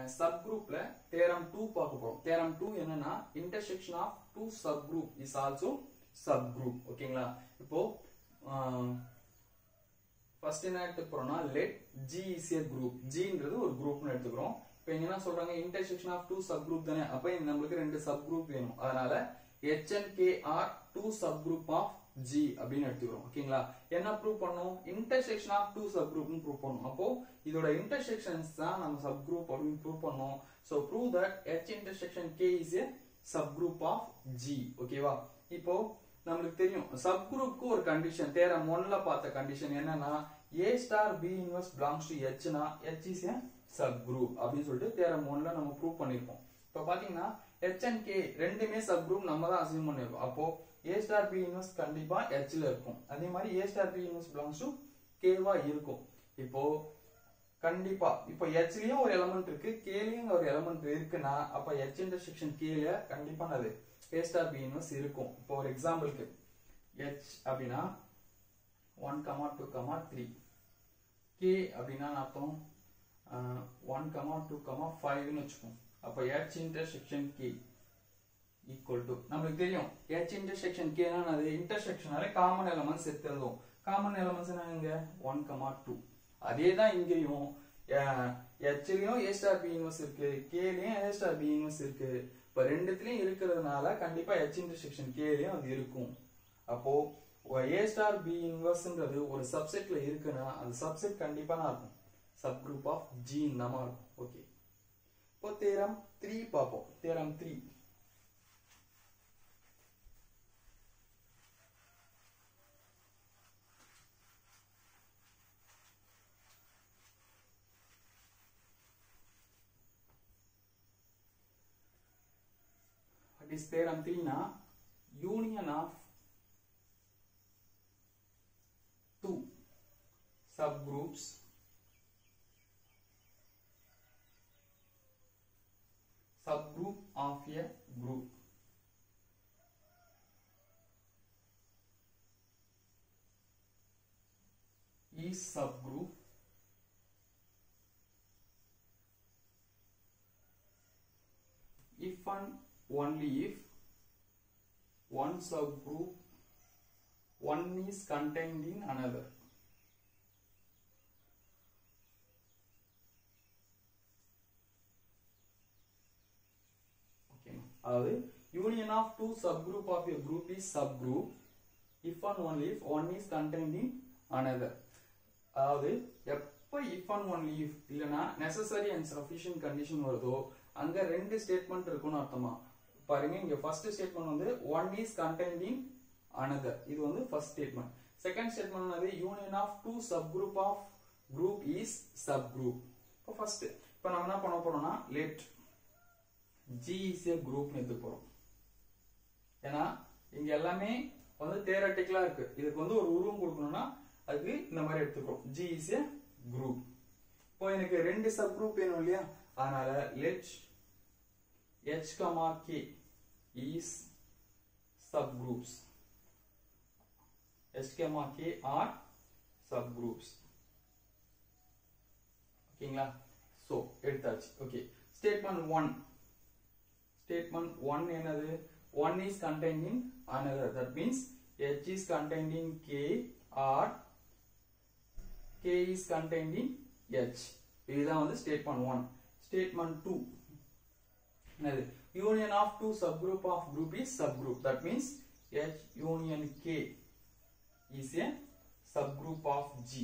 Sub குரூப்ல theorem two பார்க்க போறோம் தேரம் டூ என்னன்னா intersection of two subgroup is also subgroup ஓகேங்களா இப்போ ஃபர்ஸ்ட் என்ன எடுத்து போறோம்னா let G is a group ஜின்றது ஒரு குரூப்னு எடுத்துக்கிறோம் இப்போ இங்க என்ன சொல்றாங்க intersection of two subgroup தானே அப்ப இங்க நம்மளுக்கு ரெண்டு சப் குரூப் வேணும் அதனால H and K are two subgroup of G அப்படின்னு எடுத்துக்கிறோம் ஓகேங்களா என்ன ப்ரூவ் பண்ணணும் இன்டர்செக்ஷன் ஆஃப் டூ சப் குரூப்னு ப்ரூவ் பண்ணணும் அப்போ இதோட இன்டர்செக்ஷன்ஸ் தான் நம்ம சப் குரூப் அப்படின்னு ப்ரூவ் பண்ணோம் so prove that H intersection K is a subgroup of G ஓகேவா இப்போ நம்மளுக்கு தெரியும் சப் குரூப்க்கு ஒரு கண்டிஷன் தேரம் ஒன்ல பார்த்த கண்டிஷன் என்னன்னா a star b inverse belongs to ஹெச்னா H is a subgroup அப்படின்னு சொல்லிட்டு தேரம் ஒன்ல நம்ம ப்ரூவ் பண்ணிருக்கோம் இப்போ பாத்தீங்கன்னா ஹெச் அண்ட் கே ரெண்டுமே சப் குரூப் நம்ம தான் அசியூம் பண்ணிருக்கோம் அப்போ ஏ ஸ்டார் பி இன்வர்ஸ் கண்டிப்பா ஹெச்ல இருக்கும் அதே மாதிரி a star b inverse belongs to கேவா இருக்கும் இப்போ கண்டிப்பா இப்போ ஹெச்லயும் ஒரு எலமெண்ட் இருக்கு கேலயும் ஒரு எலமெண்ட் இருக்குன்னா அப்ப ஹெச் இன்டர்செக்ஷன் கேல கண்டிப்பா அது ஏ ஸ்டார் பி இன்வர்ஸ் இருக்கும் இப்போ ஒரு எக்ஸாம்பிளுக்கு ஹெச் அப்படின்னா one comma two comma three K அப்படின்னா அர்த்தம் ஒன் கமா டூ கமா ஃபைவ்னு வச்சுக்கோம் அப்ப H intersection K equal to நம்மளுக்கு தெரியும் ஹெச் இன்டர்செக்ஷன் கேனா அது இன்டர்செக்ஷனால காமன் எலமெண்ட்ஸ் எடுத்து எழுதுவோம் காமன் எலமெண்ட்ஸ் என்னங்க ஒன் கமா டூ அதே தான் இங்கேயும் ஹெச்லயும் ஏ ஸ்டார் பி இன்வர்ஸ் இருக்கு கேலயும் ஏ ஸ்டார் பி இன்வர்ஸ் இருக்கு இப்ப ரெண்டுத்துலயும் இருக்கிறதுனால கண்டிப்பா ஹெச் இன்டர்செக்ஷன் கேலயும் அது இருக்கும் அப்போ ஏ ஸ்டார் பி இன்வர்ஸ்ன்றது ஒரு சப்செட்ல இருக்குன்னா அந்த சப்செட் கண்டிப்பா நான் இருக்கும் சப் குரூப் ஆஃப் ஜி நம்ம இருக்கும் ஓகே இப்போ தேரம் த்ரீ பார்ப்போம் theorem three What is theorem 3 na? Union of two subgroups subgroup of a group is subgroup if and only if one subgroup one is contained in another okay அதாவது union of two subgroup of a group is subgroup if and only if one is contained in another அதாவது எப்ப if and only if இல்லனா necessary and sufficient condition வருதோ அங்க ரெண்டு statement இருக்கும்னு அர்த்தமா பாருங்க இங்க ஃபர்ஸ்ட் ஸ்டேட்மெண்ட் வந்து one is contained in another இது வந்து ஃபர்ஸ்ட் ஸ்டேட்மெண்ட் செகண்ட் ஸ்டேட்மெண்ட் வந்து union of two subgroup of group is subgroup இப்போ ஃபர்ஸ்ட் இப்போ நம்ம என்ன பண்ண போறோம்னா let G is a group எடுத்து போறோம் ஏன்னா இங்க எல்லாமே வந்து தேரட்டிக்கலா இருக்கு இதுக்கு வந்து ஒரு உருவம் கொடுக்கணும்னா அதுக்கு இந்த மாதிரி எடுத்துக்கிறோம் ஜி இஸ் ஏ குரூப் இப்போ எனக்கு ரெண்டு சப் குரூப் வேணும் இல்லையா அதனால let h comma k is subgroups h comma k are subgroups ஓகேங்களா சோ எடுத்தாச்சு okay statement one statement one என்னது one is contained in another that means h is contained in k or k is contained in h இதுதான் வந்து statement one statement two என்னது union of two subgroup of group is subgroup that means h union k is a subgroup of g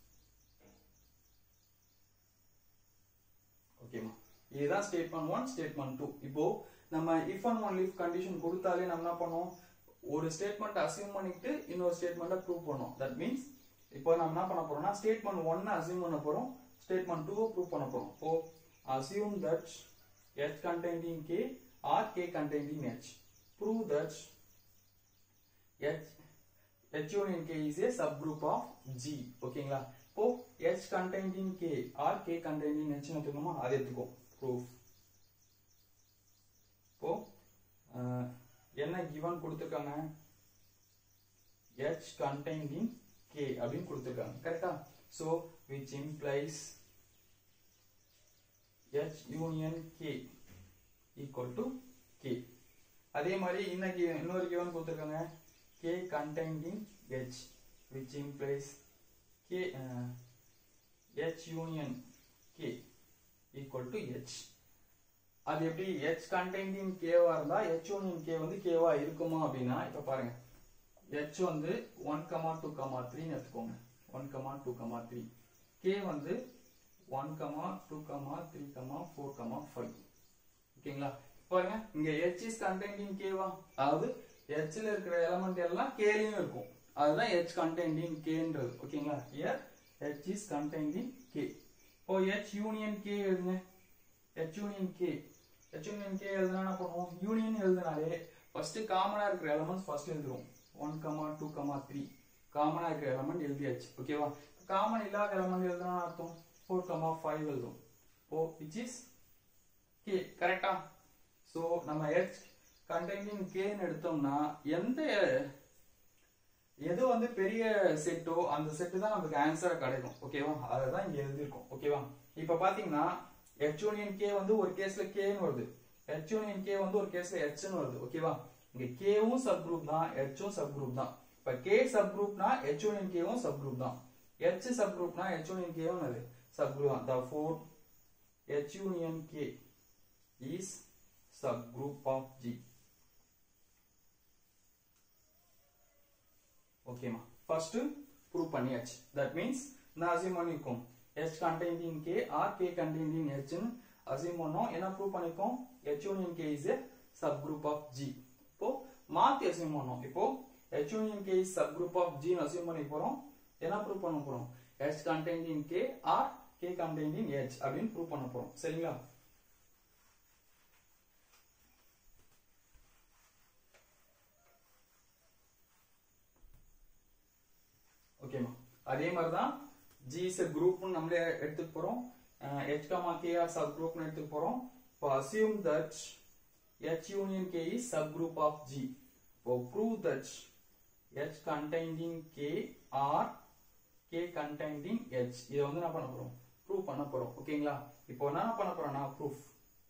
ஓகேமா இதுதான் statement one statement two இப்போ நம்ம if and only if condition கொடுத்தாலே நம்ம என்ன பண்ணோம் ஒரு ஸ்டேட்மெண்ட் அசியூம் பண்ணிட்டு இன்னொரு ஸ்டேட்மெண்ட்டை ப்ரூவ் பண்ணோம் தட் மீன்ஸ் இப்போ நம்ம என்ன பண்ண போறோம்னா ஸ்டேட்மெண்ட் ஒன்னு அசியூம் பண்ண போறோம் ஸ்டேட்மெண்ட் டூ ப்ரூவ் பண்ண போறோம் இப்போ assume that h contained in k or k contained in h. Prove that h h union k is a subgroup of g. ஓகேங்களா இப்போ h contained in k or k contained in h எடுத்துக்கோமா அது எடுத்துக்கோ proof இப்போ என்ன given கொடுத்துருக்காங்க h contained in k அப்படின்னு கொடுத்துருக்காங்க கரெக்டா so which implies H union K equal to K அதே மாதிரி இன்னைக்கு இன்னொரு given கொடுத்துருக்காங்க K contained in H which implies K uh, H union K equal to H அது எப்படி H contained in K வா இருந்தா H union K வந்து K வா இருக்குமா அப்படின்னா இப்ப பாருங்க H வந்து 1, 2, 3 ன்னு எடுத்துக்கோங்க 1, 2, 3 K வந்து 1, 2, 3, 4, 5 ஓகேங்களா பாருங்க இங்க H is contained in K வா அதாவது H ல இருக்கிற எலமெண்ட் எல்லாம் K லயும் இருக்கும் அதுதான் H contained in K ன்றது ஓகேங்களா here H is contained in K இப்போ H union K எழுதுங்க H union K H union K எழுதுனா என்ன பண்ணுவோம் யூனியன் எழுதுனாலே ஃபர்ஸ்ட் காமனா இருக்கிற எலமெண்ட்ஸ் ஃபர்ஸ்ட் எழுதுவோம் one comma two comma three காமனா இருக்கிற எலமெண்ட் எழுதியாச்சு ஓகேவா காமன் இல்லாத எலமெண்ட் எழுதுனா அர்த்தம் ஃபோர் கமா ஃபைவ் எழுதும் ஓ விச் இஸ் கே கரெக்டா ஸோ நம்ம H கண்டெய்னிங் கேன்னு எடுத்தோம்னா எந்த எது வந்து பெரிய செட்டோ அந்த செட்டு தான் நமக்கு ஆன்சரா கிடைக்கும் ஓகேவா அதை தான் இங்க எழுதியிருக்கோம் ஓகேவா இப்ப பாத்தீங்கன்னா H யூனியன் கே வந்து ஒரு கேஸ்ல கேன்னு வருது H யூனியன் கே வந்து ஒரு கேஸ்ல Hன்னு வருது ஓகேவா இங்க கேவும் சப் குரூப் தான் Hம் சப் குரூப் தான் இப்ப கே சப் குரூப்னா H யூனியன் கேவும் சப் குரூப் தான் H சப் குரூப்னா H யூனியன் கேவும் அது சப் குரூப் தான் therefore H யூனியன் K is subgroup of G ஓகேமா ஃபர்ஸ்ட் ப்ரூவ் பண்ணியாச்சு தட் மீன்ஸ் நான் அசியூம் பண்ணிருக்கோம் H contained in K or K contained in H னு அசியூம் பண்ணோம் என்ன ப்ரூவ் பண்ணிருக்கோம் H union K is a subgroup of G இப்போ மாத்தி அசியூம் பண்ணோம் இப்போ H union K is subgroup of G னு அசியூம் பண்ணி போறோம் என்ன ப்ரூவ் பண்ண போறோம் H contained in K or K contained in H அப்படின்னு ப்ரூவ் பண்ண போறோம் சரிங்களா ஓகேமா அதே மாதிரி தான் G is a group நம்மளே எடுத்துக்க போறோம் H comma K are subgroup எடுத்துக்க போறோம் இப்போ assume that H union K is subgroup of G இப்போ prove that H contained in K or K contained in H இதை வந்து என்ன பண்ண போறோம் ப்ரூவ் பண்ண போறோம் ஓகேங்களா இப்போ என்ன பண்ண போறோம்னா ப்ரூஃப்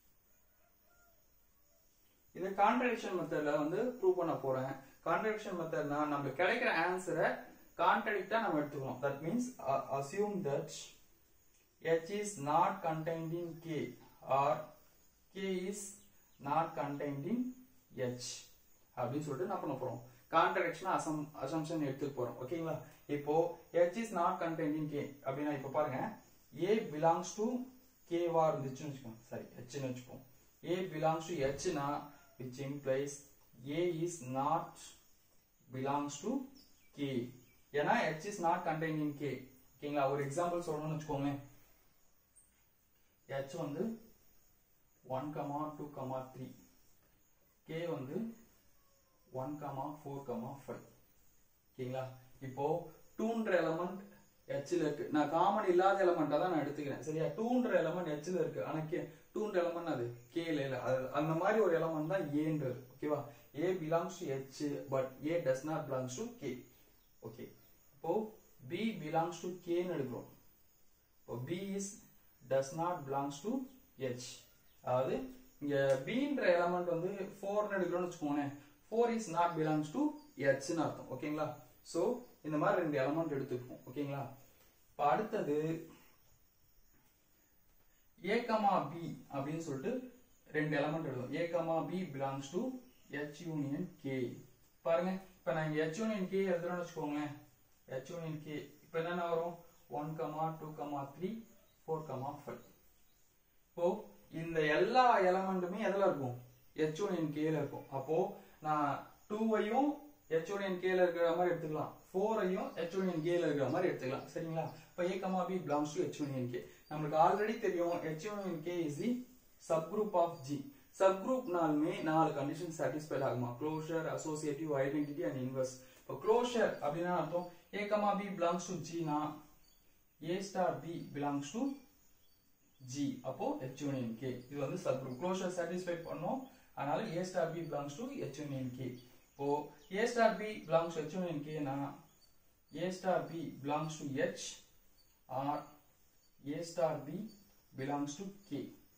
இதை கான்ட்ரடிக்ஷன் மெத்தட்ல வந்து ப்ரூவ் பண்ண போறேன் கான்ட்ரடிக்ஷன் மெத்தட்னா நம்மளுக்கு கிடைக்கிற ஆன்சரை கான்ட்ரடிக்டா நம்ம எடுத்துக்கணும் that means assume that h is not contained in k or k is not contained in h அப்படின்னு சொல்லிட்டு என்ன பண்ண போறோம் கான்ட்ரடிக்ஷன் அசம் அசம்ஷன் எடுத்துக்க போறோம் ஓகேங்களா இப்போ h is not contained in k அப்படின்னா இப்போ பாருங்க a belongs to k வா இருந்துச்சுன்னு வச்சுக்கோங்க சாரி h னு வச்சுப்போம் a belongs to h னா which implies a is not belongs to k ஏன்னா h is not contained in k ஓகேங்களா ஒரு எக்ஸாம்பிள் சொல்லணும்னு வச்சுக்கோங்க h வந்து 1 கமா 2 கமா 3 k வந்து 1 கமா 4 கமா 5 ஓகேங்களா இப்போ 2ன்ற எலமெண்ட் h ல இருக்கு நான் காமன் இல்லாத எலமெண்டா தான் நான் எடுத்துக்கிறேன் சரியா 2ன்ற எலமெண்ட் h ல இருக்கு ஆனா k 2ன்ற எலமெண்ட் அது k ல இல்ல அது அந்த மாதிரி ஒரு எலமெண்ட் தான் a ன்றது ஓகேவா a belongs to h but a does not belongs to k okay இப்போ b belongs to k ன்னு எடுக்கிறோம் இப்போ b is does not belongs to h அதாவது இங்க b ன்ற எலமெண்ட் வந்து 4 ன்னு எடுக்கிறோம்னு வச்சுக்கோங்களேன் 4 is not belongs to h ன்னு அர்த்தம் ஓகேங்களா சோ இந்த மாதிரி ரெண்டு எலமெண்ட் எடுத்துப்போம் ஓகேங்களா இப்போ அடுத்தது a கமா b அப்படின்னு சொல்லிட்டு ரெண்டு எலமெண்ட் எடுக்கும் a comma b belongs to h union k பாருங்க இப்போ நான் இங்க h union k எழுதுறேன்னு வச்சுக்கோங்களேன் h union k இப்போ என்னென்ன வரும் 1 கமா 2 கமா 3 4 கமா 5 இப்போ இந்த எல்லா எலமெண்ட்டுமே எதுல இருக்கும் h union k ல இருக்கும் அப்போ நான் 2 ஐயும் h union k ல இருக்கிற மாதிரி எடுத்துக்கலாம் 4 ஐயும் h union k ல இருக்கிற மாதிரி எடுத்துக்கலாம் சரிங்களா இப்போ a comma b belongs to h union k நம்மளுக்கு ஆல்ரெடி தெரியும் h union k is the subgroup of g சப்குரூப்னாலுமே நாலு கண்டிஷன் சாட்டிஸ்ஃபைட் ஆகுமா closure associative identity and inverse இப்போ க்ளோஷர் அப்படின்னா அர்த்தம் a comma b belongs to G னா a star b belongs to G அப்போ ஹெச் யூனியன் கே இது வந்து சப்குரூப் க்ளோஷர் சாட்டிஸ்ஃபை பண்ணோம் அதனால a star b belongs to H union K இப்போ ஏ star b belongs to H union கேனா a star b belongs to H or a star b belongs to K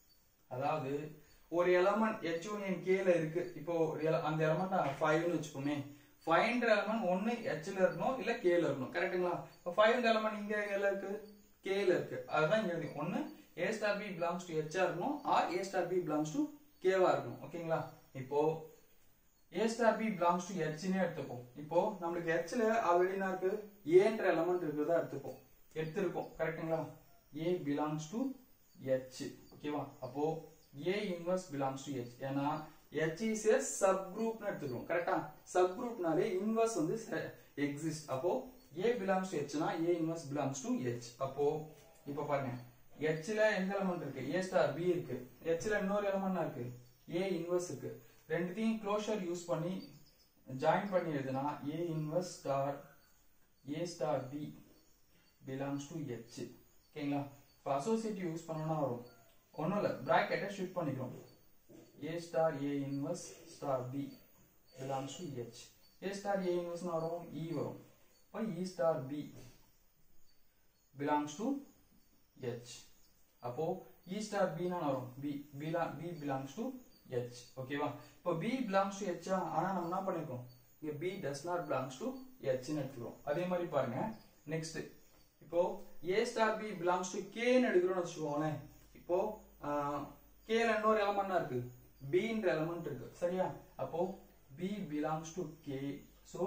அதாவது ஒரு element H union K ல இருக்கு இப்போ ஒரு ele- அந்த element ஃபைவ்னு வச்சுக்கோமே ஃபைவ்ன்ற எலமெண்ட் ஒன்னு H ல இருக்கணும் இல்ல K ல இருக்கணும் கரெக்ட்டுங்களா இப்போ ஃபைவ்ன்ற எலமெண்ட் இங்க எல்லாம் இருக்கு K ல இருக்கு அதுதான் இங்க எழுதி ஒன்னு A star B belongs to H ஆ இருக்கணும் or A star B belongs to K வா இருக்கணும் ஓகேங்களா இப்போ A star B belongs to H னே எடுத்துப்போம் இப்போ நம்மளுக்கு H ல ஆல்ரெடி என்ன இருக்கு ஏன்ற எலமெண்ட் இருக்கிறதா எடுத்துப்போம் எடுத்திருக்கோம் கரெக்ட்டுங்களா A பிலாங்ஸ் டு H ஓகேவா அப்போ A inverse belongs to H ஏன்னா H இஸ் a சப் குரூப்னு எடுத்துக்கிறோம் கரெக்டா சப் குரூப்னாலே இன்வர்ஸ் வந்து எக்ஸிஸ்ட் அப்போ A பிலாங்ஸ் டு H னா A inverse belongs to H அப்போ இப்போ பாருங்க H ல எந்த எலமெண்ட் இருக்கு A ஸ்டார் B இருக்கு H ல இன்னொரு எலமெண்ட் இருக்கு A இன்வர்ஸ் இருக்கு ரெண்டுத்தையும் க்ளோஷர் யூஸ் பண்ணி ஜாயின் பண்ணி எழுதுனா A inverse star A star B belongs to H ஓகேங்களா இப்போ அசோசியேட்டிவ் யூஸ் பண்ணோம்னா வரும் ஒன்றும் இல்லை ப்ராக்கெட்டை ஷிஃப்ட் பண்ணிக்கிறோம் A star A inverse star B belongs to H A star A இன்வர்ஸ்னு வரும் E வரும் இப்போ E star B belongs to H அப்போ E ஸ்டார் B னா வரும் B B B belongs to H ஓகேவா இப்போ B பிலாங்ஸ் டு H ஆனா நம்ம என்ன பண்ணிருக்கோம் இங்க B does not belongs to H னு எடுத்துக்கிறோம் அதே மாதிரி பாருங்க நெக்ஸ்ட் இப்போ A star B belongs to K னு எடுக்கிறோம்னு வச்சுக்கோங்களேன் இப்போ K ல இன்னொரு எலமெண்ட் இருக்கு B ன்ற எலமெண்ட் இருக்கு சரியா அப்போ B belongs to K so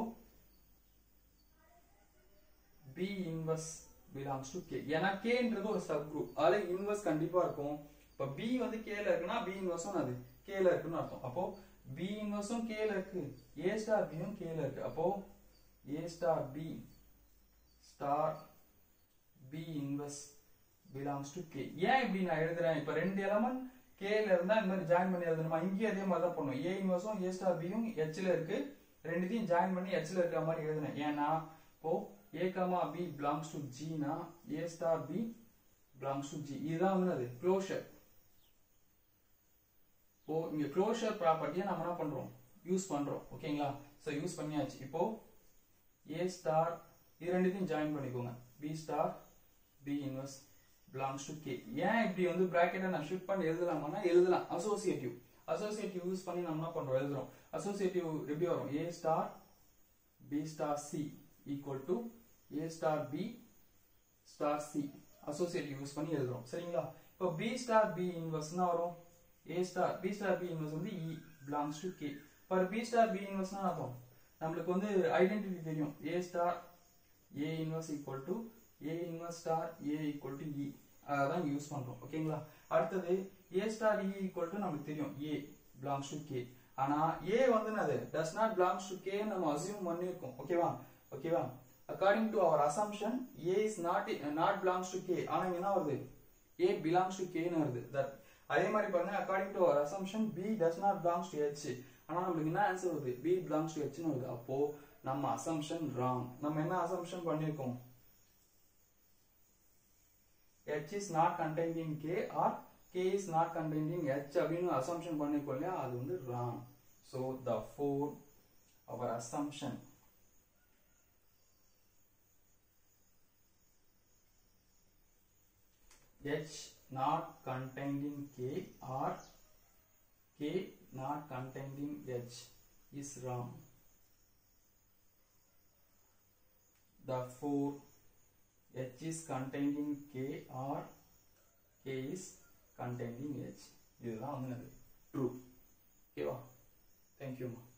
B inverse belongs to K ஏன்னா K ன்றது ஒரு சப் குரூப் அதுல இன்வர்ஸ் கண்டிப்பா இருக்கும் இப்ப B வந்து K ல இருக்குன்னா B இன்வர்ஸும் அது K ல இருக்குன்னு அர்த்தம் அப்போ B இன்வர்ஸும் K ல இருக்கு A ஸ்டார் B யும் K ல இருக்கு அப்போ A star B star B inverse belongs to K ஏன் இப்படி நான் எழுதுறேன் இப்ப ரெண்டு எலமெண்ட் K ல இருந்தா இந்த மாதிரி ஜாயின் பண்ணி எழுதணுமா இங்கேயும் அதே மாதிரி தான் பண்ணும் A இன்வர்ஸும் A ஸ்டார் B யும் H ல இருக்கு ரெண்டுத்தையும் ஜாயின் பண்ணி H ல இருக்கிற மாதிரி எழுதுனேன் ஏன்னா இப்போ A comma B belongs to G னா A star B belongs to G இதுதான் வந்து அது க்ளோஷர் இப்போ இங்க க்ளோஷர் ப்ராப்பர்ட்டியை நம்ம என்ன பண்றோம் யூஸ் பண்றோம் ஓகேங்களா சோ யூஸ் பண்ணியாச்சு இப்போ A ஸ்டார் இது ரெண்டுத்தையும் ஜாயின் பண்ணிக்கோங்க B star B inverse belongs to K ஏன் இப்படி வந்து பிராக்கெட்டை நான் ஷிஃப்ட் பண்ணி எழுதலாமான்னா எழுதலாம் அசோசியேட்டிவ் அசோசியேட்டிவ் யூஸ் பண்ணி நம்ம என்ன பண்றோம் எழுதுறோம் அசோசியேட்டிவ் எப்படி வரும் A star B star C equal to A star B star C associative use பண்ணி எழுதுறோம் சரிங்களா இப்போ B ஸ்டார் B இன்வர்ஸ்னா வரும் A star B star B inverse வந்து E belongs to K for B star B இன்வர்ஸ்னா அர்த்தம் நம்மளுக்கு வந்து ஐடென்டிட்டி தெரியும் A star A inverse equal to A inverse star A equal to E அதான் use பண்றோம் ஓகேங்களா அடுத்தது A star E equal to நமக்கு தெரியும் A பிலாங்ஸ் டு K ஆனா A வந்து என்னது does not belongs to K நம்ம அசியூம் பண்ணிருக்கோம் ஓகேவா ஓகேவா அக்கார்டிங் டு அவர் assumption A is not not belongs to K ஆனா இங்க என்ன வருது A பிலாங்ஸ் டு K னு வருது தட் அதே மாதிரி பாருங்க அக்கார்டிங் டு அவர் assumption B does not belongs to H ஆனா நம்மளுக்கு என்ன ஆன்சர் வருது B பிலாங்ஸ் டு H னு வருது அப்போ நம்ம அசம்ஷன் ராங் நம்ம என்ன அசம்ஷன் பண்ணிருக்கோம் H is not contained in K or K is not contained in H அப்படின்னு அசம்ஷன் பண்ணிருக்கோம் இல்லையா அது வந்து wrong so the four our assumption H not contained in K or K not contained in H is wrong therefore H is contained in K or K is contained in H இதுதான் வந்து true ஓகேவா தேங்க்யூமா